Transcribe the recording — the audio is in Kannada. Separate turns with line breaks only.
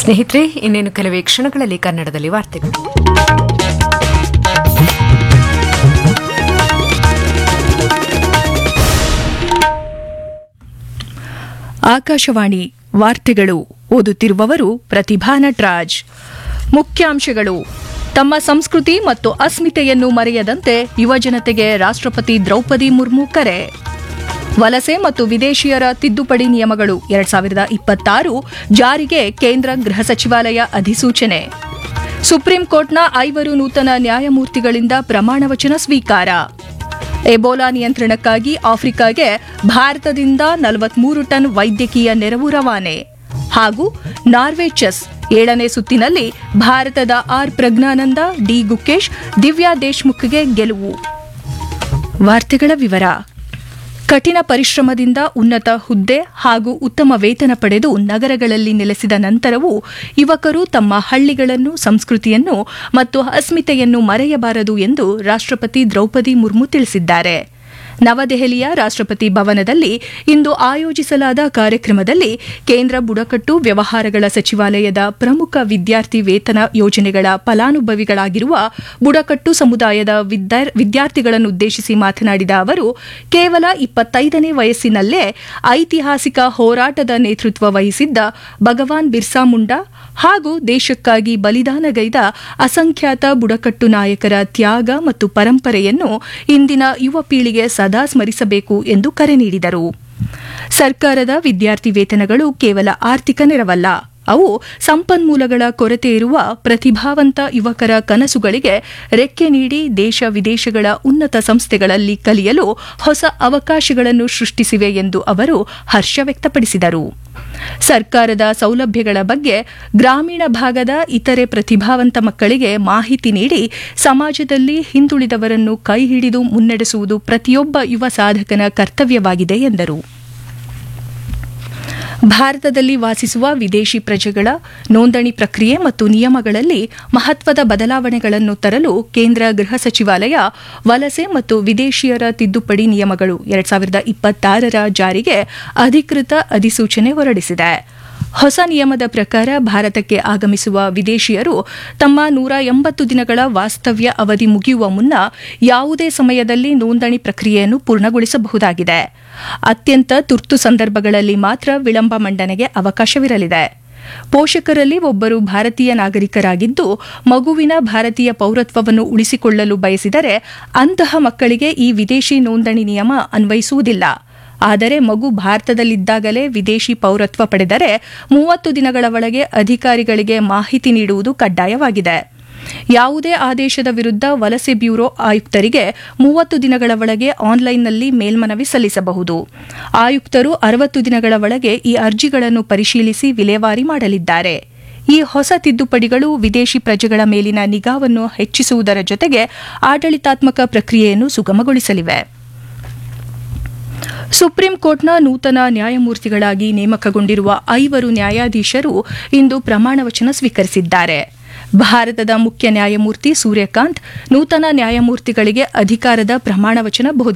ಸ್ನೇಹಿತರೆ ಇನ್ನೇನು ಕೆಲವೇ ಕ್ಷಣಗಳಲ್ಲಿ ಕನ್ನಡದಲ್ಲಿ ವಾರ್ತೆಗಳು
ಆಕಾಶವಾಣಿ ವಾರ್ತೆಗಳು ಓದುತ್ತಿರುವವರು ಪ್ರತಿಭಾ ನಟರಾಜ್ ಮುಖ್ಯಾಂಶಗಳು ತಮ್ಮ ಸಂಸ್ಕೃತಿ ಮತ್ತು ಅಸ್ಮಿತೆಯನ್ನು ಮರೆಯದಂತೆ ಯುವಜನತೆಗೆ ರಾಷ್ಟ್ರಪತಿ ದ್ರೌಪದಿ ಮುರ್ಮು ಕರೆ ವಲಸೆ ಮತ್ತು ವಿದೇಶಿಯರ ತಿದ್ದುಪಡಿ ನಿಯಮಗಳು ಎರಡ್ ಸಾವಿರದ ಇಪ್ಪತ್ತಾರು ಜಾರಿಗೆ ಕೇಂದ್ರ ಗೃಹ ಸಚಿವಾಲಯ ಅಧಿಸೂಚನೆ ಸುಪ್ರೀಂ ಕೋರ್ಟ್ನ ಐವರು ನೂತನ ನ್ಯಾಯಮೂರ್ತಿಗಳಿಂದ ಪ್ರಮಾಣವಚನ ಸ್ವೀಕಾರ ಎಬೋಲಾ ನಿಯಂತ್ರಣಕ್ಕಾಗಿ ಆಫ್ರಿಕಾಗೆ ಭಾರತದಿಂದ ನಲವತ್ಮೂರು ಟನ್ ವೈದ್ಯಕೀಯ ನೆರವು ರವಾನೆ ಹಾಗೂ ನಾರ್ವೆ ಚೆಸ್ ಏಳನೇ ಸುತ್ತಿನಲ್ಲಿ ಭಾರತದ ಆರ್ ಪ್ರಜ್ಞಾನಂದ ಡಿ ಗುಕೇಶ್ ದಿವ್ಯಾ ದೇಶ್ಮುಖ್ಗೆ ಗೆಲುವು ವಾರ್ತೆಗಳ ವಿವರ ಕಠಿಣ ಪರಿಶ್ರಮದಿಂದ ಉನ್ನತ ಹುದ್ದೆ ಹಾಗೂ ಉತ್ತಮ ವೇತನ ಪಡೆದು ನಗರಗಳಲ್ಲಿ ನೆಲೆಸಿದ ನಂತರವೂ ಯುವಕರು ತಮ್ಮ ಹಳ್ಳಿಗಳನ್ನು ಸಂಸ್ಕೃತಿಯನ್ನು ಮತ್ತು ಅಸ್ಮಿತೆಯನ್ನು ಮರೆಯಬಾರದು ಎಂದು ರಾಷ್ಟ್ರಪತಿ ದ್ರೌಪದಿ ಮುರ್ಮು ತಿಳಿಸಿದ್ದಾರೆ ನವದೆಹಲಿಯ ರಾಷ್ಟ್ರಪತಿ ಭವನದಲ್ಲಿ ಇಂದು ಆಯೋಜಿಸಲಾದ ಕಾರ್ಯಕ್ರಮದಲ್ಲಿ ಕೇಂದ್ರ ಬುಡಕಟ್ಟು ವ್ಯವಹಾರಗಳ ಸಚಿವಾಲಯದ ಪ್ರಮುಖ ವಿದ್ಯಾರ್ಥಿ ವೇತನ ಯೋಜನೆಗಳ ಫಲಾನುಭವಿಗಳಾಗಿರುವ ಬುಡಕಟ್ಟು ಸಮುದಾಯದ ವಿದ್ಯಾರ್ಥಿಗಳನ್ನುದ್ದೇಶಿಸಿ ಮಾತನಾಡಿದ ಅವರು ಕೇವಲ ಇಪ್ಪತ್ತೈದನೇ ವಯಸ್ಸಿನಲ್ಲೇ ಐತಿಹಾಸಿಕ ಹೋರಾಟದ ನೇತೃತ್ವ ವಹಿಸಿದ್ದ ಭಗವಾನ್ ಬಿರ್ಸಾ ಮುಂಡಾ ಹಾಗೂ ದೇಶಕ್ಕಾಗಿ ಬಲಿದಾನಗೈದ ಅಸಂಖ್ಯಾತ ಬುಡಕಟ್ಟು ನಾಯಕರ ತ್ಯಾಗ ಮತ್ತು ಪರಂಪರೆಯನ್ನು ಇಂದಿನ ಯುವ ಪೀಳಿಗೆ ಸದಾ ಸ್ಮರಿಸಬೇಕು ಎಂದು ಕರೆ ನೀಡಿದರು ಸರ್ಕಾರದ ವಿದ್ಯಾರ್ಥಿ ವೇತನಗಳು ಕೇವಲ ಆರ್ಥಿಕ ನೆರವಲ್ಲ ಅವು ಸಂಪನ್ಮೂಲಗಳ ಕೊರತೆ ಇರುವ ಪ್ರತಿಭಾವಂತ ಯುವಕರ ಕನಸುಗಳಿಗೆ ರೆಕ್ಕೆ ನೀಡಿ ದೇಶ ವಿದೇಶಗಳ ಉನ್ನತ ಸಂಸ್ಥೆಗಳಲ್ಲಿ ಕಲಿಯಲು ಹೊಸ ಅವಕಾಶಗಳನ್ನು ಸೃಷ್ಟಿಸಿವೆ ಎಂದು ಅವರು ಹರ್ಷ ವ್ಯಕ್ತಪಡಿಸಿದರು ಸರ್ಕಾರದ ಸೌಲಭ್ಯಗಳ ಬಗ್ಗೆ ಗ್ರಾಮೀಣ ಭಾಗದ ಇತರೆ ಪ್ರತಿಭಾವಂತ ಮಕ್ಕಳಿಗೆ ಮಾಹಿತಿ ನೀಡಿ ಸಮಾಜದಲ್ಲಿ ಹಿಂದುಳಿದವರನ್ನು ಕೈ ಹಿಡಿದು ಮುನ್ನಡೆಸುವುದು ಪ್ರತಿಯೊಬ್ಬ ಯುವ ಸಾಧಕನ ಕರ್ತವ್ಯವಾಗಿದೆ ಎಂದರು ಭಾರತದಲ್ಲಿ ವಾಸಿಸುವ ವಿದೇಶಿ ಪ್ರಜೆಗಳ ನೋಂದಣಿ ಪ್ರಕ್ರಿಯೆ ಮತ್ತು ನಿಯಮಗಳಲ್ಲಿ ಮಹತ್ವದ ಬದಲಾವಣೆಗಳನ್ನು ತರಲು ಕೇಂದ್ರ ಗೃಹ ಸಚಿವಾಲಯ ವಲಸೆ ಮತ್ತು ವಿದೇಶಿಯರ ತಿದ್ದುಪಡಿ ನಿಯಮಗಳು ಎರಡ್ ಸಾವಿರದ ಇಪ್ಪತ್ತಾರರ ಜಾರಿಗೆ ಅಧಿಕೃತ ಅಧಿಸೂಚನೆ ಹೊರಡಿಸಿದೆ ಹೊಸ ನಿಯಮದ ಪ್ರಕಾರ ಭಾರತಕ್ಕೆ ಆಗಮಿಸುವ ವಿದೇಶಿಯರು ತಮ್ಮ ನೂರ ಎಂಬತ್ತು ದಿನಗಳ ವಾಸ್ತವ್ಯ ಅವಧಿ ಮುಗಿಯುವ ಮುನ್ನ ಯಾವುದೇ ಸಮಯದಲ್ಲಿ ನೋಂದಣಿ ಪ್ರಕ್ರಿಯೆಯನ್ನು ಪೂರ್ಣಗೊಳಿಸಬಹುದಾಗಿದೆ ಅತ್ಯಂತ ತುರ್ತು ಸಂದರ್ಭಗಳಲ್ಲಿ ಮಾತ್ರ ವಿಳಂಬ ಮಂಡನೆಗೆ ಅವಕಾಶವಿರಲಿದೆ ಪೋಷಕರಲ್ಲಿ ಒಬ್ಬರು ಭಾರತೀಯ ನಾಗರಿಕರಾಗಿದ್ದು ಮಗುವಿನ ಭಾರತೀಯ ಪೌರತ್ವವನ್ನು ಉಳಿಸಿಕೊಳ್ಳಲು ಬಯಸಿದರೆ ಅಂತಹ ಮಕ್ಕಳಿಗೆ ಈ ವಿದೇಶಿ ನೋಂದಣಿ ನಿಯಮ ಅನ್ವಯಿಸುವುದಿಲ್ಲ ಆದರೆ ಮಗು ಭಾರತದಲ್ಲಿದ್ದಾಗಲೇ ವಿದೇಶಿ ಪೌರತ್ವ ಪಡೆದರೆ ಮೂವತ್ತು ದಿನಗಳ ಒಳಗೆ ಅಧಿಕಾರಿಗಳಿಗೆ ಮಾಹಿತಿ ನೀಡುವುದು ಕಡ್ಡಾಯವಾಗಿದೆ ಯಾವುದೇ ಆದೇಶದ ವಿರುದ್ಧ ವಲಸೆ ಬ್ಯೂರೋ ಆಯುಕ್ತರಿಗೆ ಮೂವತ್ತು ದಿನಗಳ ಒಳಗೆ ಆನ್ಲೈನ್ನಲ್ಲಿ ಮೇಲ್ಮನವಿ ಸಲ್ಲಿಸಬಹುದು ಆಯುಕ್ತರು ಅರವತ್ತು ದಿನಗಳ ಒಳಗೆ ಈ ಅರ್ಜಿಗಳನ್ನು ಪರಿಶೀಲಿಸಿ ವಿಲೇವಾರಿ ಮಾಡಲಿದ್ದಾರೆ ಈ ಹೊಸ ತಿದ್ದುಪಡಿಗಳು ವಿದೇಶಿ ಪ್ರಜೆಗಳ ಮೇಲಿನ ನಿಗಾವನ್ನು ಹೆಚ್ಚಿಸುವುದರ ಜೊತೆಗೆ ಆಡಳಿತಾತ್ಮಕ ಪ್ರಕ್ರಿಯೆಯನ್ನು ಸುಗಮಗೊಳಿಸಲಿವೆ ಸುಪ್ರೀಂ ಕೋರ್ಟ್ನ ನೂತನ ನ್ಯಾಯಮೂರ್ತಿಗಳಾಗಿ ನೇಮಕಗೊಂಡಿರುವ ಐವರು ನ್ಯಾಯಾಧೀಶರು ಇಂದು ಪ್ರಮಾಣವಚನ ಸ್ವೀಕರಿಸಿದ್ದಾರೆ ಭಾರತದ ಮುಖ್ಯ ನ್ಯಾಯಮೂರ್ತಿ ಸೂರ್ಯಕಾಂತ್ ನೂತನ ನ್ಯಾಯಮೂರ್ತಿಗಳಿಗೆ ಅಧಿಕಾರದ ಪ್ರಮಾಣವಚನ